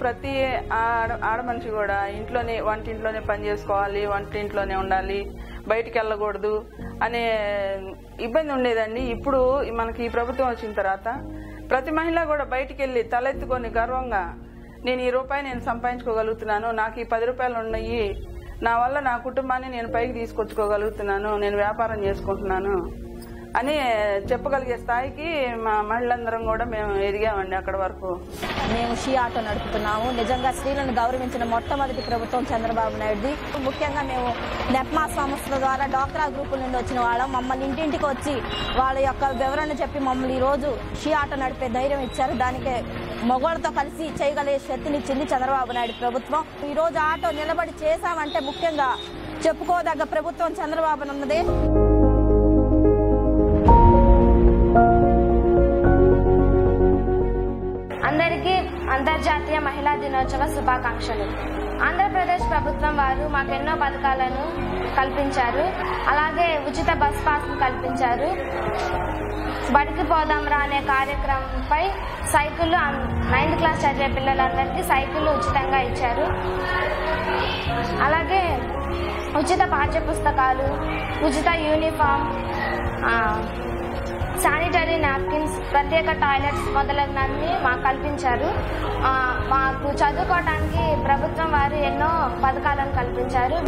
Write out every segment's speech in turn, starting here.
ప్రతి ఆడ ఆడ మనిషి కూడా ఇంట్లోనే వంటింట్లోనే పని చేసుకోవాలి వంటింట్లోనే ఉండాలి బయటికి వెళ్ళకూడదు అనే ఇబ్బంది ఉండేదండి ఇప్పుడు మనకి ఈ ప్రభుత్వం వచ్చిన తర్వాత ప్రతి మహిళ కూడా బయటికి వెళ్ళి తలెత్తుకొని గర్వంగా నేను ఈ రూపాయి నేను సంపాదించుకోగలుగుతున్నాను నాకు ఈ పది రూపాయలు ఉన్నాయి నా వల్ల నా కుటుంబాన్ని నేను పైకి తీసుకొచ్చుకోగలుగుతున్నాను నేను వ్యాపారం చేసుకుంటున్నాను అని చెప్పగలిగే స్థాయికి మా మహిళలందరం కూడా మేము ఎదిగామండి అక్కడ వరకు మేము షీ ఆటో నడుపుతున్నాము నిజంగా స్త్రీలను గౌరవించిన మొట్టమొదటి ప్రభుత్వం చంద్రబాబు నాయుడుది ముఖ్యంగా మేము నెప్మా సంస్థల ద్వారా డాక్రా గ్రూపుల నుండి వచ్చిన వాళ్ళం మమ్మల్ని ఇంటింటికి వచ్చి వాళ్ళ యొక్క వివరణ చెప్పి మమ్మల్ని ఈ రోజు షీ ఆటో నడిపే ధైర్యం ఇచ్చారు దానికి మగవాళ్ళతో కలిసి చేయగలిగే శక్తినిచ్చింది చంద్రబాబు నాయుడు ప్రభుత్వం ఈ రోజు ఆటో నిలబడి చేశామంటే ముఖ్యంగా చెప్పుకోదగ్గ ప్రభుత్వం చంద్రబాబు ఉన్నదే అందరికీ అంతర్జాతీయ మహిళా దినోత్సవ శుభాకాంక్షలు ఆంధ్రప్రదేశ్ ప్రభుత్వం వారు మాకెన్నో పథకాలను కల్పించారు అలాగే ఉచిత బస్ పాస్ను కల్పించారు బడికి పోదాంరా అనే కార్యక్రమంపై సైకిళ్ళు అన్- నైన్త్ క్లాస్ చదివే పిల్లలందరికీ సైకిళ్ళు ఉచితంగా ఇచ్చారు అలాగే ఉచిత పాఠ్య పుస్తకాలు ఉచిత యూనిఫామ్ ఆ, శానిటరీ నాప్కిన్స్ ప్రత్యేక టాయిలెట్స్ మొదలగునన్ని మాకు కల్పించారు ఆ, మాకు చదువుకోవడానికి ప్రభుత్వం వారు ఎన్నో పథకాలను కల్పించారు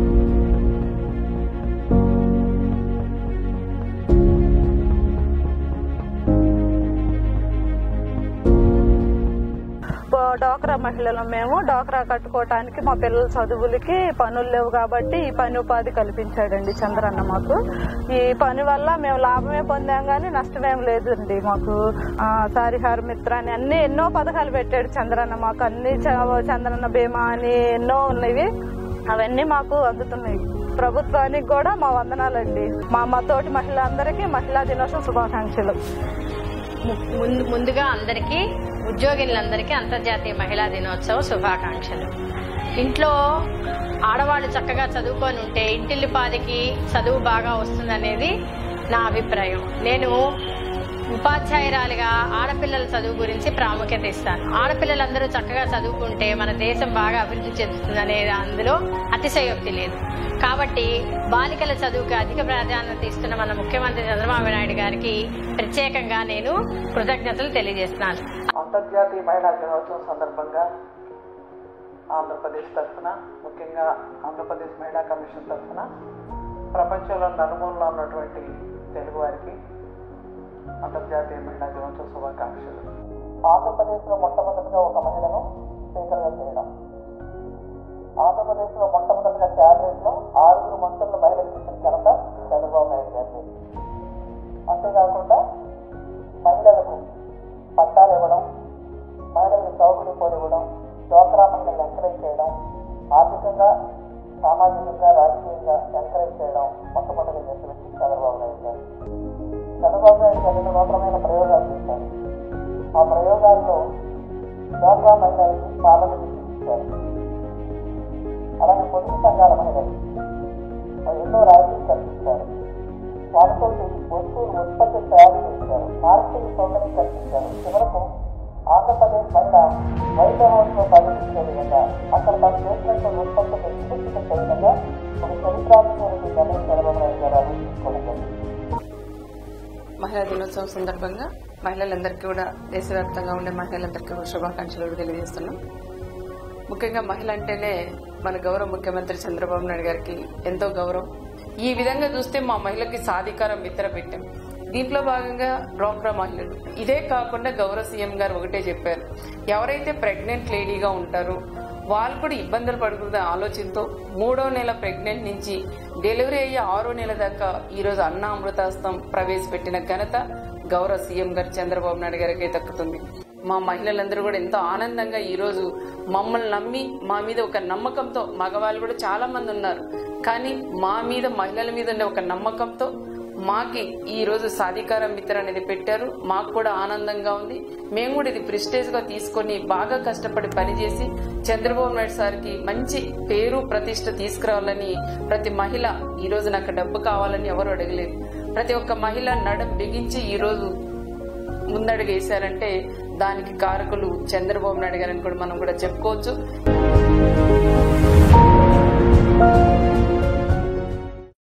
డోక్రా మహిళలు మేము డోక్రా కట్టుకోవటానికి మా పిల్లల చదువులకి పనులు లేవు కాబట్టి ఈ పని ఉపాధి కల్పించాడండి చంద్రన్న మాకు ఈ పని వల్ల మేము లాభమే పొందాం కానీ నష్టమేం లేదండి మాకు ఆ, సారిహార మిత్ర అని అన్ని ఎన్నో పథకాలు పెట్టాడు చంద్రన్న మాకు అన్ని చ- చంద్రన్న బీమా అని ఎన్నో ఉన్నవి అవన్నీ మాకు అందుతున్నాయి ప్రభుత్వానికి కూడా మా వందనాలండి మా మా తోటి మహిళలందరికీ మహిళా దినోత్సవ శుభాకాంక్షలు ము- ముందు ముందుగా అందరికీ ఉద్యోగులందరికీ అంతర్జాతీయ మహిళా దినోత్సవ శుభాకాంక్షలు ఇంట్లో ఆడవాళ్ళు చక్కగా చదువుకొని ఉంటే ఇంటిల్లిపాదికి చదువు బాగా వస్తుందనేది నా అభిప్రాయం నేను ఉపాధ్యాయురాలిగా ఆడపిల్లల చదువు గురించి ప్రాముఖ్యత ఇస్తాను ఆడపిల్లలందరూ చక్కగా చదువుకుంటే మన దేశం బాగా అభివృద్ధి చెందుతుందనేది అందులో అతిశయోక్తి లేదు కాబట్టి బాలికల చదువుకి అధిక ప్రాధాన్యత ఇస్తున్న మన ముఖ్యమంత్రి చంద్రబాబు నాయుడు గారికి ప్రత్యేకంగా నేను కృతజ్ఞతలు తెలియజేస్తున్నాను అంతర్జాతీయ మహిళా దినోత్సవం సందర్భంగా ఆంధ్రప్రదేశ్ తరఫున ముఖ్యంగా ఆంధ్రప్రదేశ్ మహిళా కమిషన్ తరఫున ప్రపంచంలో నలుమూలలో ఉన్నటువంటి తెలుగువారికి అంతర్జాతీయ మహిళా దినోత్సవ శుభాకాంక్షలు ఆంధ్రప్రదేశ్లో మొట్టమొదటిగా ఒక మహిళను స్పీకర్గా చేయడం ఆంధ్రప్రదేశ్లో మొట్టమొదటిగా క్యాబినెట్లో ఆరుగురు మంత్రుల మహిళలకు ఇచ్చిన ఘనత చంద్రబాబు నాయుడు గారిది అంతేకాకుండా మహిళలకు పట్టాలు ఇవ్వడం మహిళలకు చౌకటి పోలు ఇవ్వడం డ్వాక్రా మహిళలను ఎంకరేజ్ చేయడం ఆర్థికంగా సామాజికంగా రాజకీయంగా ఎంకరేజ్ చేయడం మొట్టమొదటి చేసిన వ్యక్తి చంద్రబాబు నాయుడు గారు చంద్రబాబు నాయుడు గారు ఎన్నో నూతనమైన ప్రయోగాలు చేశారు ఆ ప్రయోగాల్లో డ్వాక్రా మహిళలకి పార్లమెంట్ సీట్ ఇచ్చారు అలాగే పొదుపు సంఘాల మహిళలు మరి ఎన్నో రాయితీలు కల్పించారు వాటితో వస్తువులు ఉత్పత్తి తయారు చేశారు మార్కెటింగ్ సౌకర్యం కల్పించారు చివరకు ఆంధ్రప్రదేశ్ మహిళ వైట్ హౌస్లో పర్యటించే విధంగా అక్కడ తాను చేసినటువంటి ఉత్పత్తులు వికసించే విధంగా ఒక చరిత్రాత్మకమైన నిర్ణయం చంద్రబాబు నాయుడు గారు ఆలోచించుకోవడం జరిగింది మహిళా దినోత్సవం సందర్భంగా మహిళలందరికీ కూడా దేశవ్యాప్తంగా ఉండే మహిళలందరికీ కూడా శుభాకాంక్షలు కూడా తెలియజేస్తున్నాం ముఖ్యంగా మహిళ అంటేనే మన గౌరవ ముఖ్యమంత్రి చంద్రబాబు నాయుడు గారికి ఎంతో గౌరవం ఈ విధంగా చూస్తే మా మహిళకి సాధికారం మిత్ర పెట్టాం దీంట్లో భాగంగా డ్వాక్రా మహిళలు ఇదే కాకుండా గౌరవ సీఎం గారు ఒకటే చెప్పారు ఎవరైతే ప్రెగ్నెంట్ లేడీగా ఉంటారో వాళ్ళు కూడా ఇబ్బందులు పడకూడదు ఆలోచనతో మూడో నెల ప్రెగ్నెంట్ నుంచి డెలివరీ అయ్యే ఆరో నెల దాకా ఈరోజు అన్న అమృతాస్తం ప్రవేశపెట్టిన ఘనత గౌరవ సీఎం గారు చంద్రబాబు నాయుడు గారికి దక్కుతుంది మా మహిళలందరూ కూడా ఎంతో ఆనందంగా ఈ రోజు మమ్మల్ని నమ్మి మా మీద ఒక నమ్మకంతో మగవాళ్ళు కూడా చాలా మంది ఉన్నారు కానీ మా మీద మహిళల మీద ఉండే ఒక నమ్మకంతో మాకి ఈ రోజు సాధికార మిత్ర అనేది పెట్టారు మాకు కూడా ఆనందంగా ఉంది మేము కూడా ఇది ప్రిస్టేజ్ గా తీసుకొని బాగా కష్టపడి పనిచేసి చంద్రబాబు నాయుడు సార్కి మంచి పేరు ప్రతిష్ట తీసుకురావాలని ప్రతి మహిళ ఈ రోజు నాకు డబ్బు కావాలని ఎవరు అడగలేదు ప్రతి ఒక్క మహిళ నడం బిగించి ఈ రోజు ముందడుగు వేశారంటే దానికి కారకులు చంద్రబాబు నాయుడు గారని కూడా మనం కూడా చెప్పుకోవచ్చు